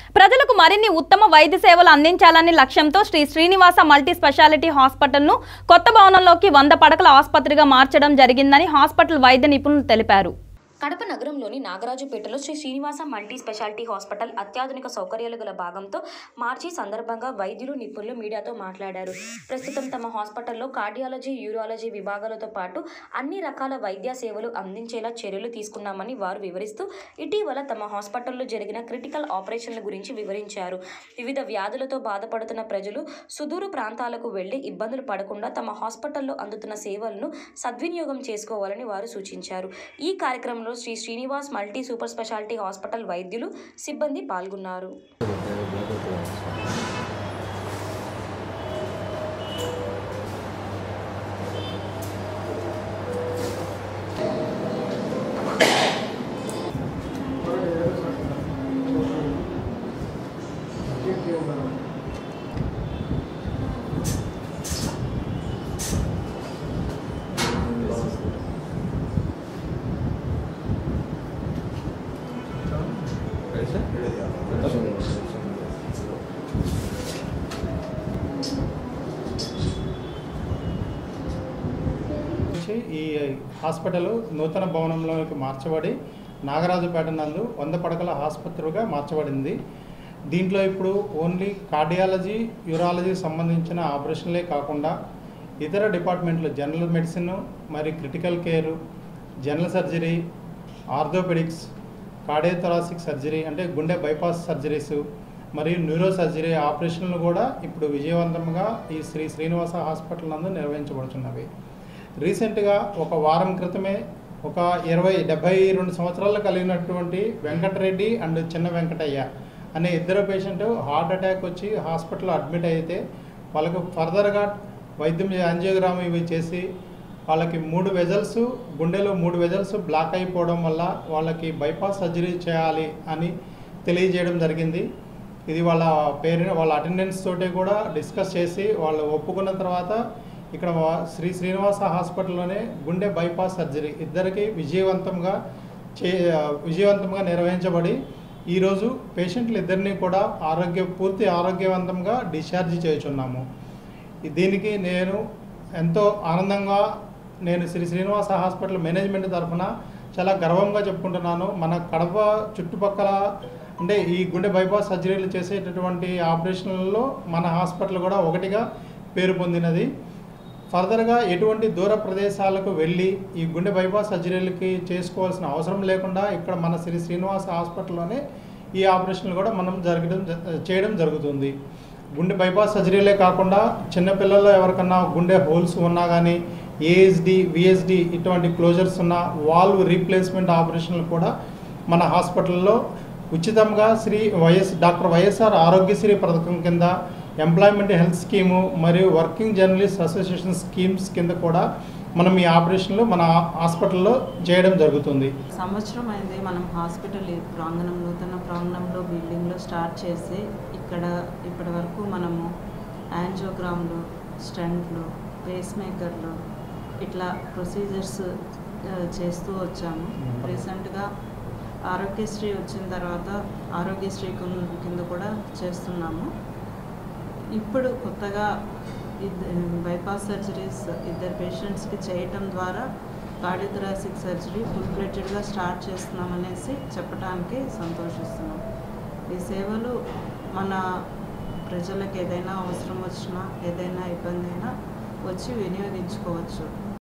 ప్రజలకు మరిన్ని ఉత్తమ వైద్య సేవలు అందించాలని లక్ష్యంతో శ్రీ శ్రీనివాస మల్టీ స్పెషాలిటీ హాస్పిటల్ను కొత్త భవనంలోకి వంద పడకల ఆసుపత్రిగా మార్చడం జరిగిందని హాస్పిటల్ వైద్య నిపుణులు తెలిపారు కడప నగరంలోని నాగరాజుపేటలో Shri Srinivasa multi speciality hospital అత్యాధునిక సౌకర్యాలు గల భాగంతో మార్చి సందర్భంగా వైద్యులు నిపుణులు మీడియాతో మాట్లాడారు ప్రస్తుతం తమ హాస్పిటల్లో కార్డియాలజీ యూరాలజీ విభాగాలతో పాటు అన్ని రకాల వైద్య సేవలు అందించేలా చర్యలు తీసుకున్నామని వారు వివరిస్తూ ఇటీవల తమ హాస్పిటల్లో జరిగిన క్రిటికల్ ఆపరేషన్ల గురించి వివరించారు వివిధ వ్యాధులతో బాధపడుతున్న ప్రజలు సుదూర ప్రాంతాలకు వెళ్లి ఇబ్బందులు పడకుండా తమ హాస్పిటల్లో అందుతున్న సేవలను సద్వినియోగం చేసుకోవాలని వారు సూచించారు ఈ కార్యక్రమంలో Shri Srinivas multi super speciality hospital వైద్యులు సిబ్బంది పాల్గొన్నారు నుంచి ఈ హాస్పిటల్ నూతన భవనంలోకి మార్చబడి నాగరాజుపేట నందు వంద పడకల ఆసుపత్రిగా మార్చబడింది దీంట్లో ఇప్పుడు ఓన్లీ కార్డియాలజీ యూరాలజీ సంబంధించిన ఆపరేషన్లే కాకుండా ఇతర డిపార్ట్మెంట్లు జనరల్ మెడిసిన్ మరి critical care general surgery orthopedics cardiothoracic surgery అంటే గుండె బైపాస్ సర్జరీస్ మరియు న్యూరో సర్జరీ ఆపరేషన్లు కూడా ఇప్పుడు విజయవంతంగా ఈ శ్రీ శ్రీనివాస హాస్పిటల్ నందు నిర్వహించబడుతున్నవి రీసెంట్గా ఒక వారం క్రితమే ఒక ఇరవై డెబ్బై రెండు సంవత్సరాలు కలిగినటువంటి వెంకటరెడ్డి అండ్ చిన్న వెంకటయ్య అనే ఇద్దరు పేషెంట్ హార్ట్ అటాక్ వచ్చి హాస్పిటల్లో అడ్మిట్ అయితే వాళ్ళకు ఫర్దర్గా వైద్యం యాంజియోగ్రామ్ ఇవి చేసి వాళ్ళకి మూడు వెజల్స్ గుండెలో మూడు వెజల్స్ బ్లాక్ అయిపోవడం వల్ల వాళ్ళకి బైపాస్ సర్జరీ చేయాలి అని తెలియజేయడం జరిగింది ఇది వాళ్ళ పేరు వాళ్ళ అటెండెన్స్ తోటి కూడా డిస్కస్ చేసి వాళ్ళు ఒప్పుకున్న తర్వాత ఇక్కడ వా- శ్రీ శ్రీనివాస హాస్పిటల్లోనే గుండె బైపాస్ సర్జరీ ఇద్దరికి విజయవంతంగా చే విజయవంతంగా నిర్వహించబడి ఈరోజు పేషెంట్లు ఇద్దరిని కూడా ఆరోగ్య పూర్తి ఆరోగ్యవంతంగా డిశ్చార్జ్ చేయుచున్నాము ఈ- దీనికి నేను ఎంతో ఆనందంగా నేను శ్రీ శ్రీనివాస హాస్పిటల్ మేనేజ్మెంట్ తరఫున చాలా గర్వంగా చెప్పుకుంటున్నాను మన కడప చుట్టుపక్కల అంటే ఈ గుండె బైపాస్ సర్జరీలు చేసేటటువంటి ఆపరేషన్లలో మన హాస్పిటల్ కూడా ఒకటిగా పేరు పొందినది ఫర్దర్గా ఎటువంటి దూర ప్రదేశాలకు వెళ్ళి ఈ గుండె బైపాస్ సర్జరీలకి చేసుకోవాల్సిన అవసరం లేకుండా ఇక్కడ మన శ్రీ శ్రీనివాస హాస్పిటల్లోనే ఈ ఆపరేషన్లు కూడా మనం జరగడం జ- చేయడం జరుగుతుంది గుండె బైపాస్ సర్జరీలే కాకుండా చిన్నపిల్లల్లో ఎవరికన్నా గుండె హోల్స్ ఉన్నా కానీ ఏఎస్డి విఎస్డి ఇటువంటి క్లోజర్స్ ఉన్న వాల్వ్ రీప్లేస్మెంట్ ఆపరేషన్లు కూడా మన హాస్పిటల్లో ఉచితంగా శ్రీ వైఎస్ డాక్టర్ వైఎస్ఆర్ ఆరోగ్యశ్రీ పథకం కింద ఎంప్లాయ్మెంట్ హెల్త్ స్కీము మరియు వర్కింగ్ జర్నలిస్ట్ అసోసియేషన్ స్కీమ్స్ కింద కూడా మనం ఈ ఆపరేషన్లు మన హాస్పిటల్లో చేయడం జరుగుతుంది సంవత్సరం అయింది మనం హాస్పిటల్ ఈ ప్రాంగణం నూతన ప్రాంగణంలో బిల్డింగ్లో స్టార్ట్ చేసి ఇక్కడ ఇప్పటి వరకు మనము యాంజియోగ్రామ్లు స్టంట్లు పేస్ మేకర్లు ఇట్లా ప్రొసీజర్స్ ఆ, చేస్తూ వచ్చాము రీసెంట్గా ఆరోగ్యశ్రీ వచ్చిన తర్వాత ఆరోగ్యశ్రీ కింద- కింద కూడా చేస్తున్నాము ఇప్పుడు కొత్తగా ఇద్ద- బైపాస్ సర్జరీస్ ఇద్దరు పేషెంట్స్కి చేయటం ద్వారా కార్డియోథొరాసిక్ సర్జరీ ఫుల్ ఫ్లెడ్జెడ్గా స్టార్ట్ చేస్తున్నామనేసి చెప్పడానికి సంతోషిస్తున్నాం ఈ సేవలు మన ప్రజలకు ఏదైనా అవసరం వచ్చినా ఏదైనా ఇబ్బంది అయినా వచ్చి వినియోగించుకోవచ్చు